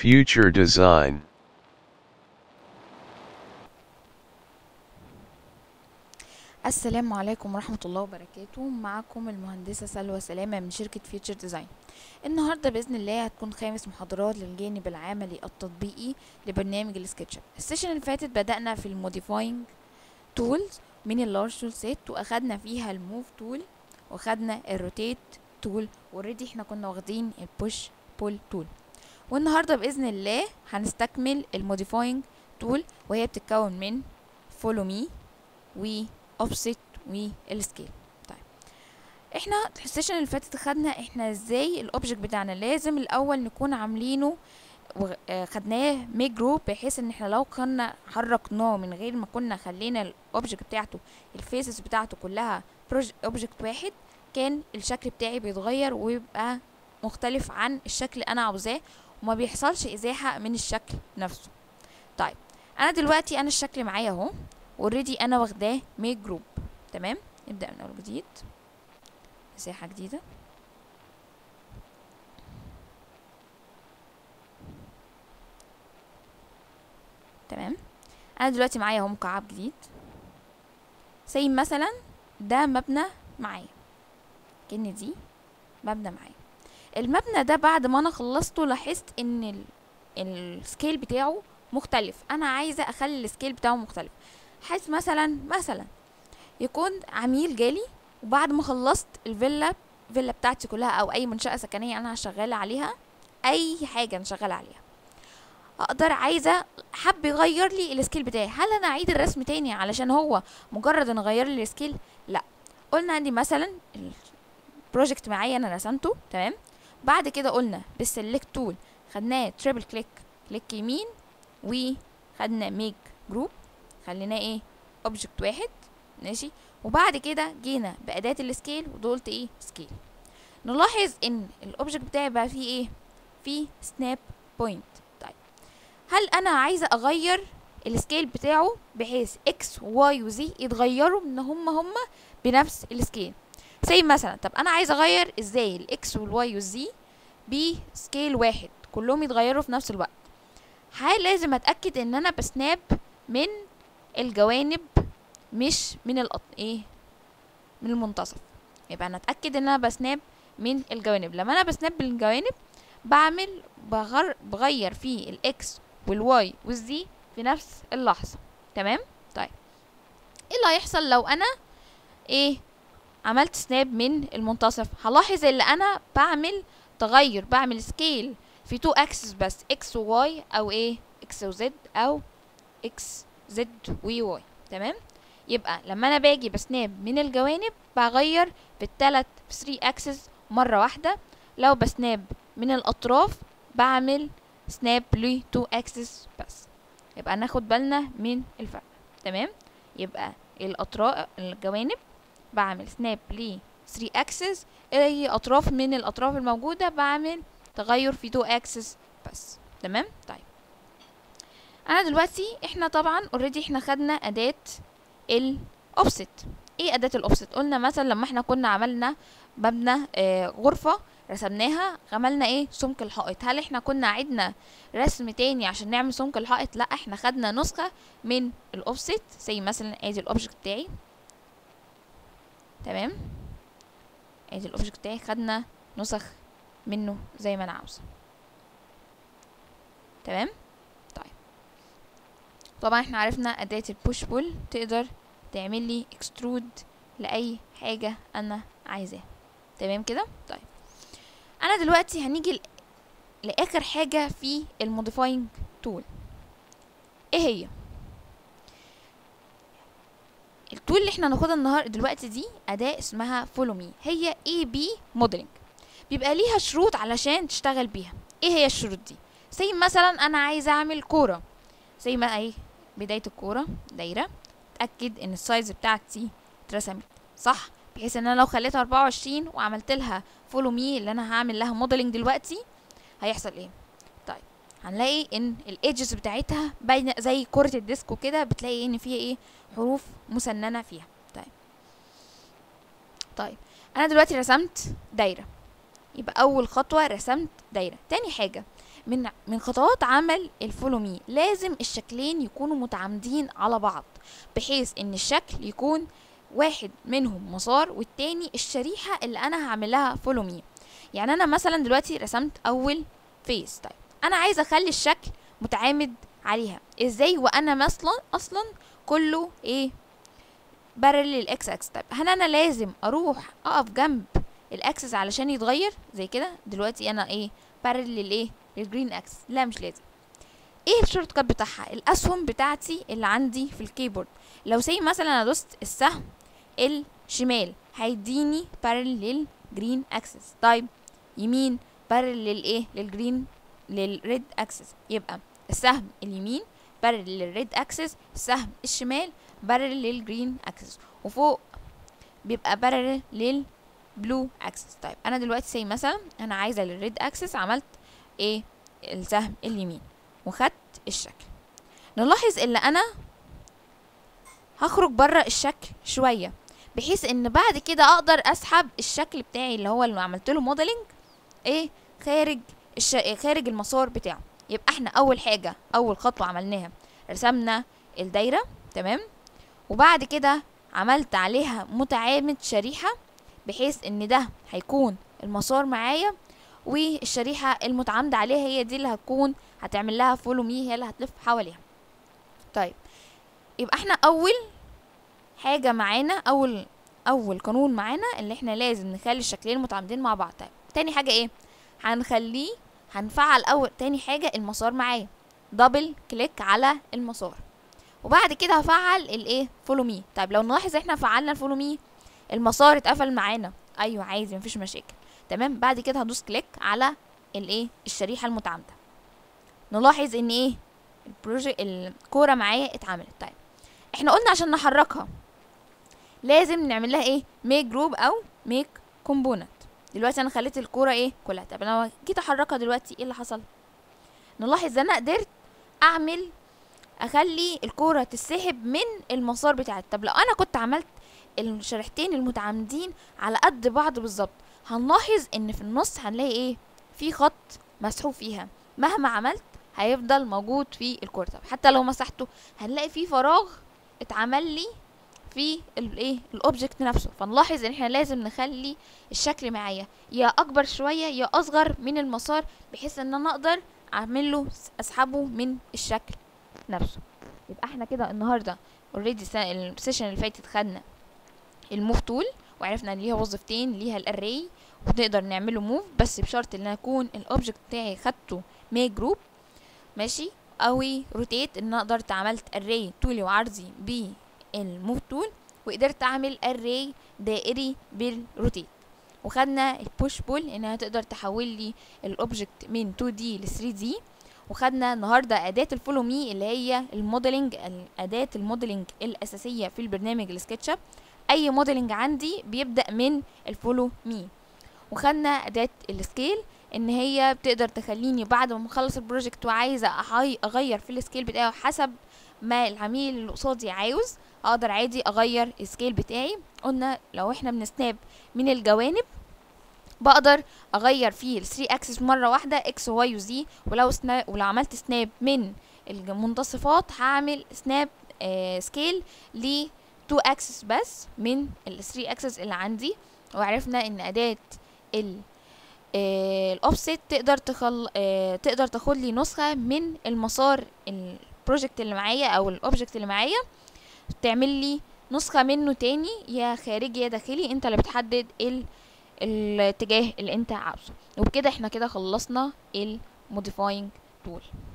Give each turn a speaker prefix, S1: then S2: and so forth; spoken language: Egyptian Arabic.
S1: Future Design.
S2: السلام عليكم ورحمة الله وبركاته معكم المهندسة سلوى سلامة من شركة فيوتشر ديزاين النهاردة بإذن الله هتكون خامس محاضرات للجانب العملي التطبيقي لبرنامج السكتش السيشن اللي فاتت بدأنا في الموديفاينج تولز من اللارج تول سيت واخدنا فيها الموف تول واخدنا الروتيت تول اوريدي احنا كنا واخدين البوش بول تول والنهارده باذن الله هنستكمل الموديفاينج تول وهي بتتكون من فولو مي و اوفست والسكيل طيب احنا السيشن اللي فاتت خدنا احنا ازاي الاوبجكت بتاعنا لازم الاول نكون عاملينه خدناه ميك جروب بحيث ان احنا لو كنا حركناه من غير ما كنا خلينا الاوبجكت بتاعته الفيسز بتاعته كلها اوبجكت واحد كان الشكل بتاعي بيتغير ويبقى مختلف عن الشكل اللي انا عاوزاه وما بيحصلش ازاحه من الشكل نفسه طيب انا دلوقتي انا الشكل معايا اهو اوريدي انا واخداه ميك جروب تمام نبدا من اول جديد مساحه جديده تمام انا دلوقتي معايا اهو مكعب جديد زي مثلا ده مبنى معايا كأن دي مبنى معايا المبنى ده بعد ما انا خلصته لاحظت ان ال... السكيل بتاعه مختلف انا عايزه اخلي السكيل بتاعه مختلف حيث مثلا مثلا يكون عميل جالي وبعد ما خلصت الفيلا الفيلا بتاعتي كلها او اي منشأة سكنية انا شغالة عليها اي حاجة انا شغالة عليها اقدر عايزة حب يغير لي السكيل بتاعي هل انا اعيد الرسم تاني علشان هو مجرد ان غير لي السكيل لا قلنا عندي مثلا البروجكت معايا انا رسمته تمام بعد كده قلنا بالسلكت تول خدناه تريبل كليك كليك يمين وخدنا ميك جروب خليناه ايه اوبجكت واحد ماشي وبعد كده جينا باداه السكيل وقلت ايه سكيل نلاحظ ان الاوبجكت بتاعي بقى فيه ايه فيه سناب بوينت طيب هل انا عايزه اغير السكيل بتاعه بحيث اكس وواي وزي يتغيروا ان هما هما بنفس السكيل زي مثلا طب انا عايزه اغير ازاي الاكس والواي والزي بسكيل واحد كلهم يتغيروا في نفس الوقت هل لازم اتاكد ان انا بسناب من الجوانب مش من الأط... ايه من المنتصف يبقى انا اتاكد ان انا بسناب من الجوانب لما انا بسناب من الجوانب بعمل بغر... بغير في الاكس والواي والزي في نفس اللحظه تمام طيب ايه اللي هيحصل لو انا ايه عملت سناب من المنتصف هلاحظ ان انا بعمل تغير بعمل سكيل في تو اكسس بس اكس وواي او ايه اكس وزد او اكس زد وي واي تمام يبقى لما انا باجي بسناب من الجوانب بغير في التلات في 3 اكسس مره واحده لو بسناب من الاطراف بعمل سناب ل 2 اكسس بس يبقى ناخد بالنا من الفرق تمام يبقى الاطراف الجوانب بعمل سناب ل 3 اكسس اي اطراف من الاطراف الموجوده بعمل تغير في 2 اكسس بس تمام طيب انا دلوقتي احنا طبعا اوريدي احنا خدنا اداه الاوفست ايه اداه الاوفست قلنا مثلا لما احنا كنا عملنا مبنى آه غرفه رسمناها عملنا ايه سمك الحائط هل احنا كنا عدنا رسم تاني عشان نعمل سمك الحائط لا احنا خدنا نسخه من الاوفست زي مثلا ادي الاوبجكت بتاعي تمام ادي الاوبجكت بتاعي خدنا نسخ منه زي ما انا عاوزه تمام طيب طبعا احنا عرفنا اداة البوش بول تقدر تعمل لي اكسترود لاي حاجة انا عايزاها تمام كده طيب انا دلوقتي هنيجي لاخر حاجة في الموديفاينج تول ايه هي التول اللي احنا هناخدها النهارده دلوقتي دي اداة اسمها فولو مي هي اي بي موديلنج بيبقى ليها شروط علشان تشتغل بيها ايه هي الشروط دي زي مثلا انا عايزه اعمل كوره زي ما ايه بدايه الكوره دايره اتاكد ان السايز بتاعتي اترسمت صح بحيث ان انا لو خليتها 24 وعملت لها فولو مي اللي انا هعمل لها موديلنج دلوقتي هيحصل ايه طيب هنلاقي ان الايدجز بتاعتها باينه زي كره الديسكو كده بتلاقي ان فيها ايه حروف مسننه فيها طيب طيب انا دلوقتي رسمت دايره يبقى اول خطوه رسمت دايره تاني حاجه من من خطوات عمل الفولو مي لازم الشكلين يكونوا متعامدين على بعض بحيث ان الشكل يكون واحد منهم مسار والتاني الشريحة اللي انا هعملها فولو مي يعني انا مثلا دلوقتي رسمت اول فيس طيب انا عايزه اخلي الشكل متعامد عليها ازاي وانا اصلا اصلا كله ايه بارل الاكس اكس طيب هل انا لازم اروح اقف جنب الاكسس علشان يتغير زي كده دلوقتي انا ايه بارل للايه للجرين اكس لا مش لازم ايه الشورت كات بتاعها الاسهم بتاعتي اللي عندي في الكيبورد لو سي مثلا انا دوست السهم الشمال هيديني بارل للجرين اكسس طيب يمين بارل للايه للجرين للريد اكسس يبقى السهم اليمين بارل للريد اكسس السهم الشمال بارل للجرين اكسس وفوق بيبقى بارل للبلو اكسس طيب انا دلوقتي سي مثلا انا عايزه للريد اكسس عملت ايه السهم اليمين وخدت الشكل نلاحظ ان انا هخرج بره الشكل شويه بحيث ان بعد كده اقدر اسحب الشكل بتاعي اللي هو اللي عملت له موديلنج ايه خارج الش... خارج المسار بتاعه يبقى احنا اول حاجه اول خطوه عملناها رسمنا الدايره تمام وبعد كده عملت عليها متعامد شريحه بحيث ان ده هيكون المسار معايا والشريحه المتعامده عليها هي دي اللي هتكون هتعمل لها فولو مي هي اللي هتلف حواليها طيب يبقى احنا اول حاجه معانا اول اول قانون معانا اللي احنا لازم نخلي الشكلين متعامدين مع بعض طيب تاني حاجه ايه هنخليه هنفعل اول تاني حاجه المسار معايا دبل كليك على المسار وبعد كده هفعل الايه فولو مي طيب لو نلاحظ احنا فعلنا الفولو مي المسار اتقفل معانا ايوه عادي مفيش مشاكل تمام بعد كده هدوس كليك على الايه الشريحه المتعامده نلاحظ ان ايه البروجكت الكوره معايا اتعملت طيب احنا قلنا عشان نحركها لازم نعمل لها ايه ميك جروب او ميك كومبوننت دلوقتي انا خليت الكوره ايه كلها طب انا جيت احركها دلوقتي ايه اللي حصل نلاحظ ان انا قدرت اعمل اخلي الكوره تسحب من المسار بتاعي طب لو انا كنت عملت الشريحتين المتعامدين على قد بعض بالظبط هنلاحظ ان في النص هنلاقي ايه في خط مسحوب فيها مهما عملت هيفضل موجود في الكوره طب حتى لو مسحته هنلاقي في فراغ اتعمل لي في الايه الاوبجكت نفسه فنلاحظ ان احنا لازم نخلي الشكل معايا يا اكبر شويه يا اصغر من المسار بحيث ان انا اقدر اعمل له اسحبه من الشكل نفسه يبقى احنا كده النهارده اوريدي السيشن اللي فاتت خدنا الموف تول وعرفنا ان ليها وظيفتين ليها الاري ونقدر نعمله موف بس بشرط ان اكون الاوبجكت بتاعي خدته ميك جروب ماشي او روتيت ان انا قدرت عملت اري طولي وعرضي بالموف تول وقدرت اعمل اري دائري بالروتيت وخدنا البوش بول انها تقدر تحول لي الاوبجكت من 2 دي ل 3 دي وخدنا النهارده اداه الفولو مي اللي هي الموديلنج اداه الموديلنج الاساسيه في البرنامج السكتش اب اي موديلنج عندي بيبدا من الفولو مي وخدنا اداه السكيل ان هي بتقدر تخليني بعد ما اخلص البروجكت وعايزه اغير في السكيل بتاعه حسب ما العميل اللي قصادي عاوز اقدر عادي اغير السكيل بتاعي قلنا لو احنا بنسناب من الجوانب بقدر اغير فيه ال 3 اكسس مره واحده اكس وواي وزي ولو سناب ولو عملت سناب من المنتصفات هعمل سناب آه سكيل ل 2 اكسس بس من ال 3 اكسس اللي عندي وعرفنا ان اداه ال الاوفست تقدر تخل آه تقدر تاخد لي نسخه من المسار البروجكت اللي معايا او الاوبجكت اللي معايا تعمل لي نسخه منه تاني يا خارجي يا داخلي انت اللي بتحدد ال الاتجاه اللي انت عاوزه وبكده احنا كده خلصنا الموديفاينج تول